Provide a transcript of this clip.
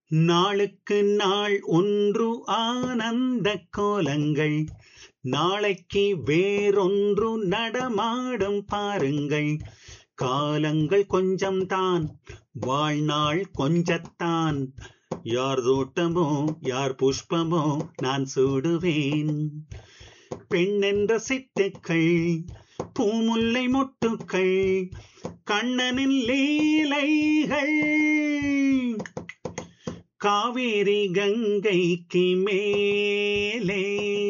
நாளுக்கு நாள் ஒன்று ஆனந்த கோலங்கள் நாளைக்கு வேறொன்று நடமாடும் பாருங்கள் காலங்கள் கொஞ்சம்தான் வாழ்நாள் கொஞ்சத்தான் யார் தோட்டமோ யார் புஷ்பமோ நான் சூடுவேன் பெண்ணென்ற சிட்டுக்கள் பூமுல்லை மொட்டுக்கள் கண்ணனின் லீலைகள் காவேரி கங்கைக்கு மேலே